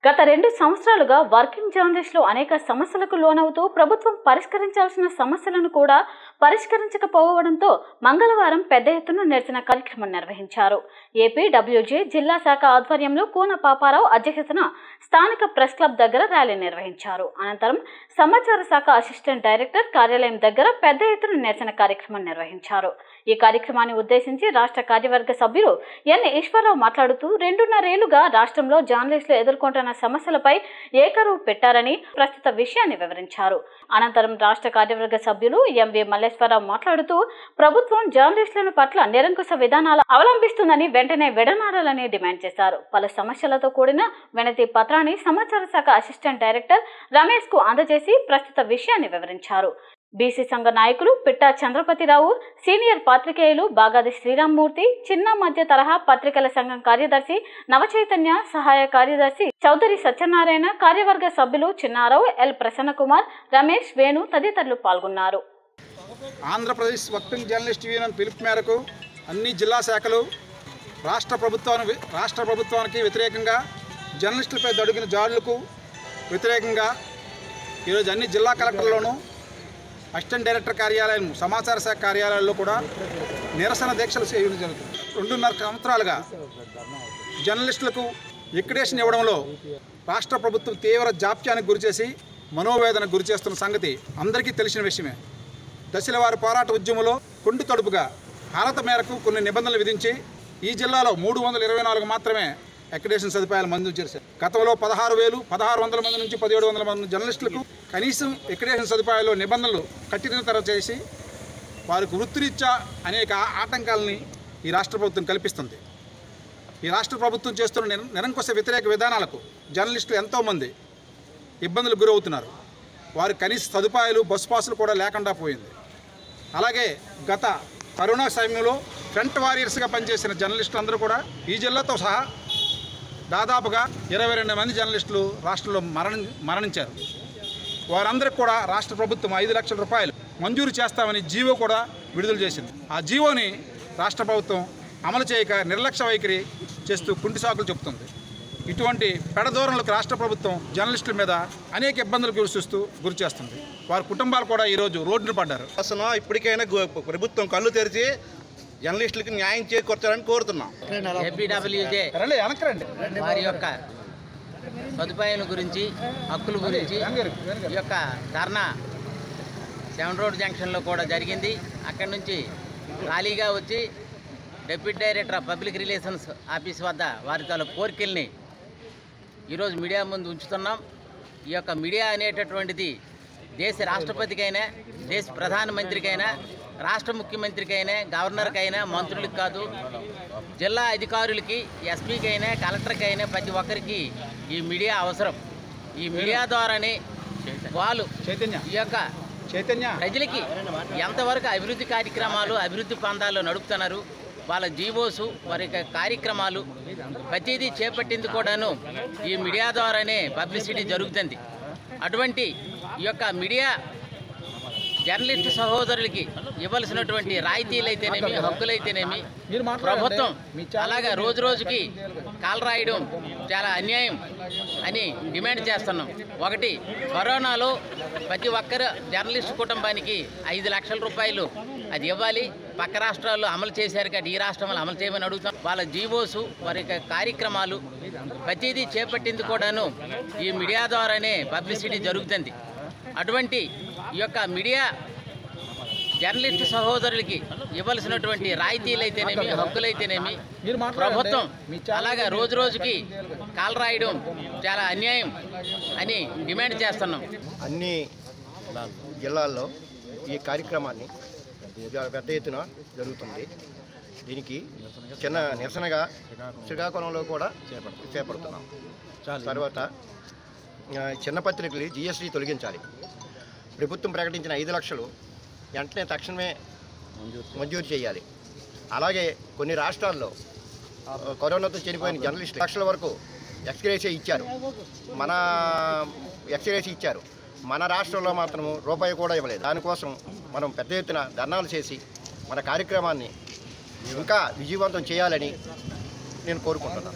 గత రెండు సంవత్సరాలుగా వర్కింగ్ జర్నలిస్టులు అనేక సమస్యలకు లోనవుతూ ప్రభుత్వం పరిష్కరించాల్సిన సమస్యలను కూడా పరిష్కరించకపోవడంతో మంగళవారం పెద్ద ఎత్తున నిరసన కార్యక్రమం నిర్వహించారు ఏపీ డబ్ల్యూజే జిల్లా శాఖ ఆధ్వర్యంలో కూన పాపారావు అధ్యక్షతన స్థానిక ప్రెస్ క్లబ్ దగ్గర ర్యాలీ నిర్వహించారు అనంతరం సమాచార శాఖ అసిస్టెంట్ డైరెక్టర్ కార్యాలయం దగ్గర పెద్ద ఎత్తున నిరసన కార్యక్రమం నిర్వహించారు ఈ కార్యక్రమాన్ని ఉద్దేశించి రాష్ట్ర కార్యవర్గ సభ్యులు ఎన్ ఈశ్వరరావు మాట్లాడుతూ రెండున్నరేళ్లుగా రాష్ట్రంలో జర్నలిస్టులు ఎదుర్కొంటున్న సమస్యలపై ఏకరువు పెట్టారని ప్రస్తుత విషయాన్ని వివరించారు అనంతరం రాష్ట్ర కార్యవర్గ సభ్యులు ఎంవి మల్లేశ్వరరావు మాట్లాడుతూ ప్రభుత్వం జర్నలిస్టుల పట్ల నిరంకుశ విధానాలు అవలంబిస్తుందని వెంటనే విడనాడాలని డిమాండ్ చేశారు పలు సమస్యలతో కూడిన వినతి పత్రాన్ని సమాచార శాఖ అసిస్టెంట్ డైరెక్టర్ రమేష్ కు అందజేసి ప్రస్తుత విషయాన్ని వివరించారు బీసీ సంఘ నాయకులు పిట్టా చంద్రపతిరావు సీనియర్ పాత్రికేయులు బాగాది శ్రీరామ్మూర్తి చిన్న మధ్య తరహా పత్రికల సంఘం కార్యదర్శి నవచైతన్య సహాయ కార్యదర్శి చౌదరి సత్యనారాయణ కార్యవర్గ సభ్యులు చిన్నారావు ఎల్ ప్రసన్నకుమార్ రమేష్ వేణు తదితరులు పాల్గొన్నారు ఆంధ్రప్రదేశ్ వర్కింగ్ జర్నలిస్ట్ యూనియన్ పిలుపు మేరకు అన్ని జిల్లా శాఖలు రాష్ట్ర ప్రభుత్వానికి రాష్ట్ర ప్రభుత్వానికి వ్యతిరేకంగా జర్నలిస్టులపై దొడిగిన జాడులకు వ్యతిరేకంగా ఈరోజు అన్ని జిల్లా కలెక్టర్లోనూ అసిస్టెంట్ డైరెక్టర్ కార్యాలయం సమాచార శాఖ కార్యాలయాల్లో కూడా నిరసన దీక్షలు చేయడం జరుగుతుంది రెండున్నర సంవత్సరాలుగా జర్నలిస్టులకు ఎక్రిడేషన్ ఇవ్వడంలో రాష్ట్ర ప్రభుత్వం తీవ్ర జాప్యానికి గురిచేసి మనోవేదనకు గురి చేస్తున్న సంగతి అందరికీ తెలిసిన విషయమే దశల వారి పోరాట ఉద్యమంలో కొండు తడుపుగా అర్హత మేరకు కొన్ని నిబంధనలు విధించి ఈ జిల్లాలో మూడు వందల ఇరవై నాలుగు మాత్రమే అక్రిడేషన్ సదుపాయాలు మంజూరు చేశారు గతంలో పదహారు వేలు పదహారు వందల మంది నుంచి పదిహేడు వందల మంది జర్నలిస్టులకు కనీసం అక్రిడేషన్ సదుపాయాలు నిబంధనలు కఠినతర చేసి వారికి వృత్తిరీత్యా అనేక ఆ- ఆటంకాలని ఈ రాష్ట్ర ప్రభుత్వం కల్పిస్తుంది ఈ రాష్ట్ర ప్రభుత్వం చేస్తున్న నిర- నిరంకుశ వ్యతిరేక విధానాలకు జర్నలిస్టులు ఎంతోమంది ఇబ్బందులకు గురవుతున్నారు వారి కనీస సదుపాయాలు బస్సు పాసులు కూడా లేకుండా పోయింది అలాగే గత కరోనా సమయంలో ఫ్రంట్ వారియర్స్గా పనిచేసిన జర్నలిస్టులు అందరూ కూడా ఈ జిల్లాతో సహా దాదాపుగా ఇరవై రెండు మంది జర్నలిస్టులు రాష్ట్రంలో మరణ మరణించారు వారందరికీ కూడా రాష్ట్ర ప్రభుత్వం ఐదు లక్షల రూపాయలు మంజూరు చేస్తామని జీవో కూడా విడుదల చేసింది ఆ జీవోని రాష్ట్ర ప్రభుత్వం అమలు చేయక నిర్లక్ష్య వైఖరి చేస్తూ కుంటి సాకులు చెబుతుంది ఇటువంటి పెడదూరంలకు రాష్ట్ర ప్రభుత్వం జర్నలిస్టుల మీద అనేక ఇబ్బందులు గురి చూస్తూ గురి చేస్తుంది వారి కుటుంబాలు కూడా ఈరోజు రోడ్డున పడ్డారు అసలు ఇప్పటికైనా గు- ప్రభుత్వం కళ్ళు తెరిచి జర్నలిస్టులకు న్యాయం చేకూర్చాలని కోరుతున్నాం ఏపీడబ్ల్యూజే రండి వెనక్కి రండి వారి యొక్క సదుపాయాల గురించి హక్కుల గురించి ఈ యొక్క ధర్నా సెవెన్ రోడ్ జంక్షన్లో కూడా జరిగింది అక్కడి నుంచి ఖాళీగా వచ్చి deputy director of public relations office వద్ద వారి తాలూ కోరికల్ని ఈరోజు మీడియా ముందు ఉంచుతున్నాం ఈ యొక్క మీడియా అనేటటువంటిది దేశ రాష్ట్రపతికైనా దేశ ప్రధానమంత్రికైనా రాష్ట్ర ముఖ్యమంత్రికైనా గవర్నర్కైనా మంత్రులకు కాదు జిల్లా అధికారులకి ఎస్పీకైనా కలెక్టర్కైనా ప్రతి ఒక్కరికి ఈ మీడియా అవసరం ఈ మీడియా ద్వారానే వాళ్ళు చైతన్య ఈ యొక్క చైతన్య ప్రజలకి ఎంతవరకు అభివృద్ధి కార్యక్రమాలు అభివృద్ధి పందాలు నడుపుతున్నారు వాళ్ళ జీవోసు వారి యొక్క కార్యక్రమాలు ప్రతిదీ చేపట్టింది కూడాను ఈ మీడియా ద్వారానే పబ్లిసిటీ జరుగుతుంది అటువంటి ఈ యొక్క మీడియా జర్నలిస్టు సహోదరులకి ఇవ్వాల్సినటువంటి రాయితీలు అయితేనేమి హక్కులైతేనేమి మీరు మాట్లాడండి. ప్రభుత్వం మీ ఛానల్ అలాగా రోజు రోజుకి కాలు రాయడం చాలా అన్యాయం అని డిమాండ్ చేస్తున్నాం ఒకటి కరోనాలో ప్రతి ఒక్కరు జర్నలిస్ట్ కుటుంబానికి ఐదు లక్షల రూపాయలు అది ఇవ్వాలి పక్క రాష్ట్రాల్లో అమలు చేశారు కాబట్టి ఈ రాష్ట్రంలో అమలు చేయమని అడుగుతాం వాళ్ళ జీవోసు వారి యొక్క కార్యక్రమాలు ప్రతిదీ చేపట్టింది కూడాను ఈ మీడియా ద్వారానే పబ్లిసిటీ జరుగుతుంది అటువంటి ఈ యొక్క మీడియా జర్నలిస్టు సహోదరులకి ఇవ్వాల్సినటువంటి రాయితీలు అయితేనేమి హక్కులైతేనేమి మీరు మాట్లాడండి. ప్రభుత్వం మీ ఛానల్ అలాగా రోజు రోజుకి కాలు రాయడం చాలా అన్యాయం అని డిమాండ్ చేస్తున్నాం అన్ని జిల్లాల్లో ఈ కార్యక్రమాన్ని జ- పెద్ద ఎత్తున జరుగుతుంది దీనికి చిన్న నిరసనగా శ్రీకాకుళంలో కూడా చేపడుతున్నాం తర్వాత ఆ, చిన్న పత్రికలు జిఎస్టీ తొలగించాలి ప్రభుత్వం ప్రకటించిన ఐదు లక్షలు వెంటనే తక్షణమే మంజూరు చేయాలి అలాగే కొన్ని రాష్ట్రాల్లో ఆ, కరోనాతో చనిపోయిన జర్నలిస్టులు లక్షల వరకు ఎక్స్గ్రేషియా ఇచ్చారు మన ఎక్స్గ్రేషియా ఇచ్చారు మన రాష్ట్రంలో మాత్రం రూపాయి కూడా ఇవ్వలేదు దానికోసం మనం పెద్ద ఎత్తున ధర్నాలు చేసి మన కార్యక్రమాన్ని ఇంకా విజయవంతం చేయాలని నేను కోరుకుంటున్నాను